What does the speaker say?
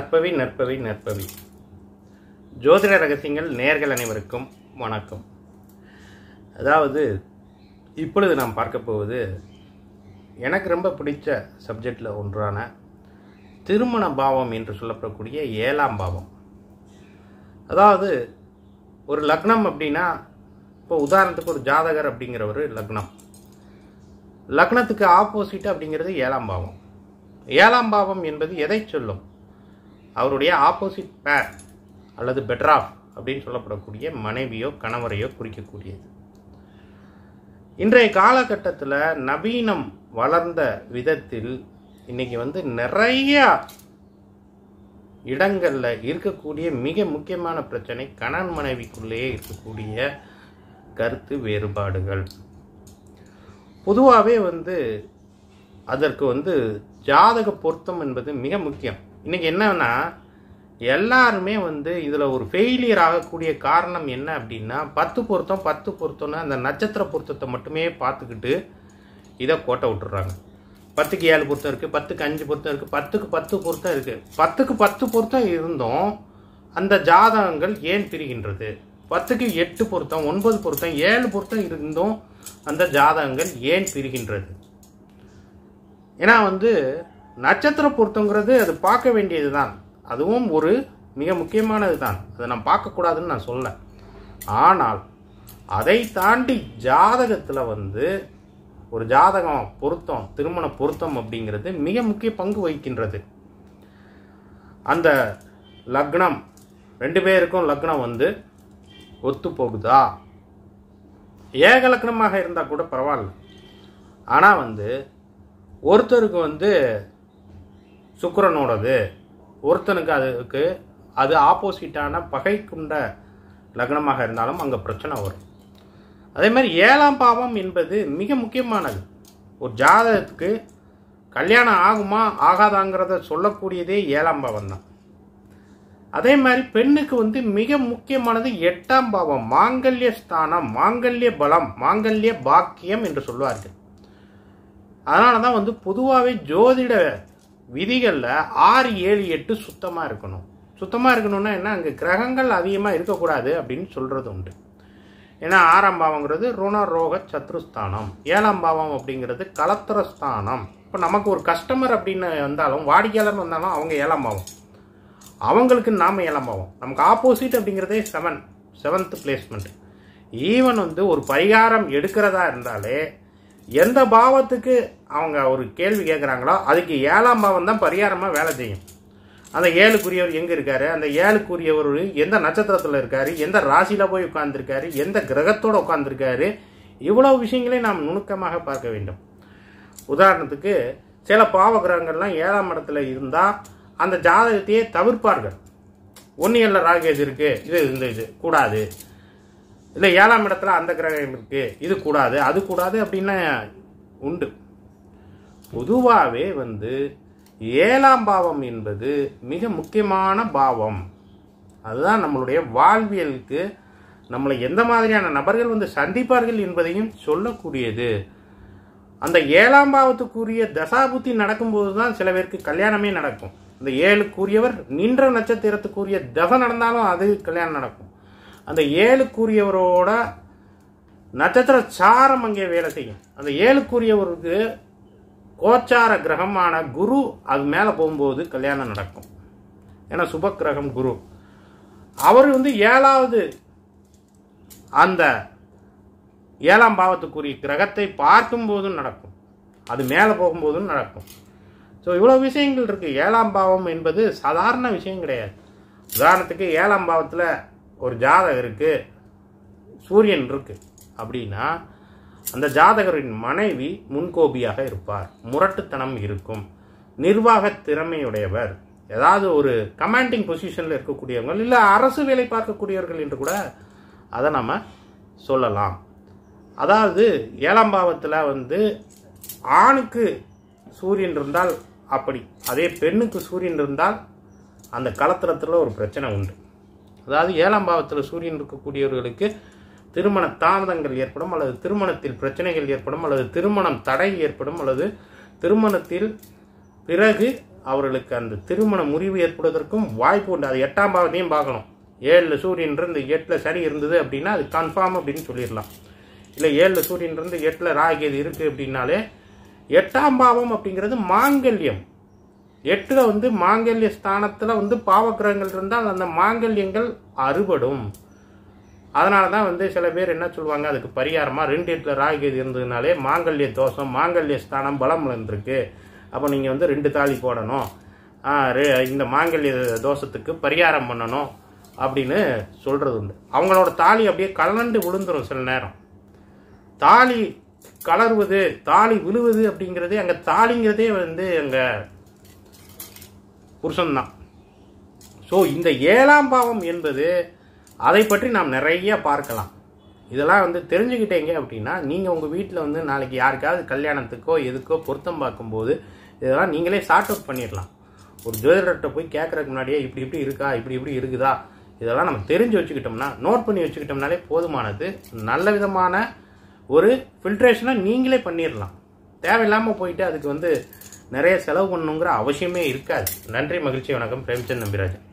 நற்பவி நற்பவி நற்பவி ஜோதிட ரகசியங்கள் நேர்கள் அனைவருக்கும் வணக்கம் அதாவது இப்பொழுது நாம் பார்க்க போவது எனக்கு ரொம்ப பிடிச்ச சப்ஜெக்டில் ஒன்றான திருமண பாவம் என்று சொல்லப்படக்கூடிய ஏழாம் பாவம் அதாவது ஒரு லக்னம் அப்படின்னா இப்போ உதாரணத்துக்கு ஒரு ஜாதகர் அப்படிங்கிற ஒரு லக்னம் லக்னத்துக்கு ஆப்போசிட் அப்படிங்கிறது ஏழாம் பாவம் ஏழாம் பாவம் என்பது எதை சொல்லும் அவருடைய ஆப்போசிட் பேர் அல்லது பெட்டர் ஆஃப் அப்படின்னு சொல்லப்படக்கூடிய மனைவியோ கணவரையோ குறிக்கக்கூடியது இன்றைய காலகட்டத்தில் நவீனம் வளர்ந்த விதத்தில் இன்னைக்கு வந்து நிறைய இடங்களில் இருக்கக்கூடிய மிக முக்கியமான பிரச்சனை கணவன் மனைவிக்குள்ளேயே இருக்கக்கூடிய கருத்து வேறுபாடுகள் பொதுவாகவே வந்து அதற்கு வந்து ஜாதக பொருத்தம் என்பது மிக முக்கியம் இன்னைக்கு என்னன்னா எல்லாருமே வந்து இதில் ஒரு ஃபெயிலியர் ஆகக்கூடிய காரணம் என்ன அப்படின்னா பத்து பொருத்தம் பத்து பொருத்தம்னு அந்த நட்சத்திர பொருத்தத்தை மட்டுமே பார்த்துக்கிட்டு இதை கோட்டை விட்டுறாங்க பத்துக்கு ஏழு பொருத்தம் இருக்குது பத்துக்கு அஞ்சு பொருத்தம் இருக்குது பத்துக்கு பத்து பொருத்தம் இருக்குது பத்துக்கு பத்து பொருத்தம் இருந்தும் அந்த ஜாதகங்கள் ஏன் பிரிகின்றது பத்துக்கு எட்டு பொருத்தம் ஒன்பது பொருத்தம் ஏழு பொருத்தம் இருந்தும் அந்த ஜாதகங்கள் ஏன் பிரிகின்றது ஏன்னா வந்து நட்சத்திர பொருத்தங்கிறது அது பார்க்க வேண்டியது தான் அதுவும் ஒரு மிக முக்கியமானது தான் அதை நான் பார்க்கக்கூடாதுன்னு நான் சொல்ல ஆனால் அதை தாண்டி ஜாதகத்தில் வந்து ஒரு ஜாதகம் பொருத்தம் திருமண பொருத்தம் அப்படிங்கிறது மிக முக்கிய பங்கு வகிக்கின்றது அந்த லக்னம் ரெண்டு பேருக்கும் லக்னம் வந்து ஒத்து போகுதா ஏக லக்னமாக இருந்தால் கூட பரவாயில்ல ஆனால் வந்து ஒருத்தருக்கு வந்து சுக்கிரனோடது ஒருத்தனுக்கு அதுக்கு அது ஆப்போசிட்டான பகை கொண்ட லக்னமாக இருந்தாலும் அங்கே பிரச்சனை வரும் அதே மாதிரி ஏழாம் பாவம் என்பது மிக முக்கியமானது ஒரு ஜாதகத்துக்கு கல்யாணம் ஆகுமா ஆகாதாங்கிறத சொல்லக்கூடியதே ஏழாம் பாவம் தான் அதே மாதிரி பெண்ணுக்கு வந்து மிக முக்கியமானது எட்டாம் பாவம் மாங்கல்ய ஸ்தானம் மாங்கல்ய பலம் மாங்கல்ய பாக்கியம் என்று சொல்வார்கள் அதனால தான் வந்து பொதுவாகவே ஜோதிட விதிகளில் ஆறு ஏழு எட்டு சுத்தமாக இருக்கணும் சுத்தமாக இருக்கணும்னா என்ன அங்கே கிரகங்கள் அதிகமாக இருக்கக்கூடாது அப்படின்னு சொல்கிறது உண்டு ஏன்னா ஆறாம் பாவங்கிறது ருண ரோக சத்ருஸ்தானம் ஏழாம் பாவம் அப்படிங்கிறது கலத்திரஸ்தானம் இப்போ நமக்கு ஒரு கஸ்டமர் அப்படின்னு வந்தாலும் வாடிக்கையாளர் வந்தாலும் அவங்க ஏழாம் பாவம் அவங்களுக்கு நாம ஏழாம் பாவம் நமக்கு ஆப்போசிட் அப்படிங்கிறதே செவன் செவன்த் பிளேஸ்மெண்ட் ஈவன் வந்து ஒரு பரிகாரம் எடுக்கிறதா இருந்தாலே எந்த பாவத்துக்கு அவங்க ஒரு கேள்வி கேட்குறாங்களோ அதுக்கு ஏழாம் பாவம் தான் பரிகாரமாக வேலை செய்யும் அந்த ஏழுக்குரியவர் எங்கே இருக்காரு அந்த ஏழுக்குரியவர் எந்த நட்சத்திரத்தில் இருக்காரு எந்த ராசியில் போய் உட்கார்ந்துருக்காரு எந்த கிரகத்தோடு உட்கார்ந்துருக்காரு இவ்வளவு விஷயங்களை நாம் நுணுக்கமாக பார்க்க வேண்டும் உதாரணத்துக்கு சில பாவ கிரகங்கள்லாம் ஏழாம் இடத்துல இருந்தால் அந்த ஜாதகத்தையே தவிர்ப்பார்கள் ஒன்னியல்ல ராகேது இருக்கு இது இந்த இது கூடாது இல்லை ஏழாம் இடத்துல அந்த கிரகம் இருக்கு இது கூடாது அது கூடாது அப்படின்னு உண்டு பொதுவாகவே வந்து ஏழாம் பாவம் என்பது மிக முக்கியமான பாவம் அதுதான் நம்மளுடைய வாழ்வியலுக்கு நம்மளை எந்த மாதிரியான நபர்கள் வந்து சந்திப்பார்கள் என்பதையும் சொல்லக்கூடியது அந்த ஏழாம் பாவத்துக்குரிய தசாபுத்தி நடக்கும்போது தான் சில பேருக்கு கல்யாணமே நடக்கும் இந்த ஏழுக்குரியவர் நின்ற நட்சத்திரத்துக்குரிய தசை நடந்தாலும் அது கல்யாணம் நடக்கும் அந்த ஏழுக்குரியவரோட நட்சத்திர சாரம் அங்கே வேலை செய்யும் அந்த ஏழுக்குரியவருக்கு கோச்சார கிரகமான குரு அது மேலே போகும்போது கல்யாணம் நடக்கும் ஏன்னா சுப கிரகம் குரு அவர் வந்து ஏழாவது அந்த ஏழாம் பாவத்துக்குரிய கிரகத்தை பார்க்கும்போதும் நடக்கும் அது மேலே போகும்போதும் நடக்கும் ஸோ இவ்வளோ விஷயங்கள் இருக்குது ஏழாம் பாவம் என்பது சாதாரண விஷயம் கிடையாது உதாரணத்துக்கு ஏழாம் பாவத்தில் ஒரு ஜாதகம் இருக்குது சூரியன் இருக்குது அப்படின்னா அந்த ஜாதகரின் மனைவி முன்கோபியாக இருப்பார் முரட்டுத்தனம் இருக்கும் நிர்வாக திறமையுடையவர் ஏதாவது ஒரு கமாண்டிங் பொசிஷனில் இருக்கக்கூடியவங்க இல்லை அரசு வேலை பார்க்கக்கூடியவர்கள் என்று கூட அதை நம்ம சொல்லலாம் அதாவது ஏழாம் பாவத்தில் வந்து ஆணுக்கு சூரியன் இருந்தால் அப்படி அதே பெண்ணுக்கு சூரியன் இருந்தால் அந்த களத்திரத்தில் ஒரு பிரச்சனை உண்டு அதாவது ஏழாம் பாவத்தில் சூரியன் இருக்கக்கூடியவர்களுக்கு திருமண தாமதங்கள் ஏற்படும் அல்லது திருமணத்தில் பிரச்சனைகள் ஏற்படும் அல்லது திருமணம் தடை ஏற்படும் அல்லது திருமணத்தில் பிறகு அவர்களுக்கு அந்த திருமண முறிவு ஏற்படுவதற்கும் வாய்ப்பு உண்டு அது எட்டாம் பாவத்தையும் பார்க்கணும் ஏழில் சூரியன் இருந்து எட்டில் சனி இருந்தது அப்படின்னா அது கன்ஃபார்ம் அப்படின்னு சொல்லிடலாம் இல்லை ஏழில் சூரியன் இருந்து எட்டில் ராகேது இருக்குது அப்படின்னாலே எட்டாம் பாவம் அப்படிங்கிறது மாங்கல்யம் எட்டில் வந்து மாங்கல்ய ஸ்தானத்தில் வந்து பாவக்கிரகங்கள் இருந்தால் அந்த மாங்கல்யங்கள் அறுபடும் அதனால தான் வந்து சில பேர் என்ன சொல்லுவாங்க அதுக்கு பரிகாரமாக ரெண்டு எட்டில் ராகுகேது இருந்ததுனாலே மாங்கல்ய தோஷம் மாங்கல்ய ஸ்தானம் பலம் இழந்திருக்கு அப்போ நீங்கள் வந்து ரெண்டு தாலி போடணும் ஆ, ரெ- இந்த மாங்கல்ய தோஷத்துக்கு பரிகாரம் பண்ணணும் அப்படின்னு சொல்கிறது உண்டு அவங்களோட தாலி அப்படியே கலண்டு விழுந்துரும் சில நேரம் தாலி கலருவது தாலி விழுவது அப்படிங்கிறதே அங்கே தாலிங்கிறதே வந்து அங்கே புருஷன்தான் ஸோ இந்த ஏழாம் பாவம் என்பது அதை பற்றி நாம் நிறைய பார்க்கலாம் இதெல்லாம் வந்து தெரிஞ்சுக்கிட்டீங்க அப்படின்னா நீங்கள் உங்கள் வீட்டில் வந்து நாளைக்கு யாருக்காவது கல்யாணத்துக்கோ எதுக்கோ பொருத்தம் பார்க்கும்போது இதெல்லாம் நீங்களே சார்ட் அவுட் பண்ணிடலாம் ஒரு ஜோதிடர்கிட்ட போய் கேட்கறதுக்கு முன்னாடியே இப்படி இப்படி இருக்கா இப்படி இப்படி இருக்குதா இதெல்லாம் நம்ம தெரிஞ்சு வச்சுக்கிட்டோம்னா நோட் பண்ணி வச்சுக்கிட்டோம்னாலே போதுமானது நல்ல விதமான ஒரு ஃபில்ட்ரேஷனை நீங்களே பண்ணிடலாம் தேவையில்லாமல் போயிட்டு அதுக்கு வந்து நிறைய செலவு பண்ணணுங்கிற அவசியமே இருக்காது நன்றி மகிழ்ச்சி வணக்கம் பிரேம்சந்த் நம்பிராஜன்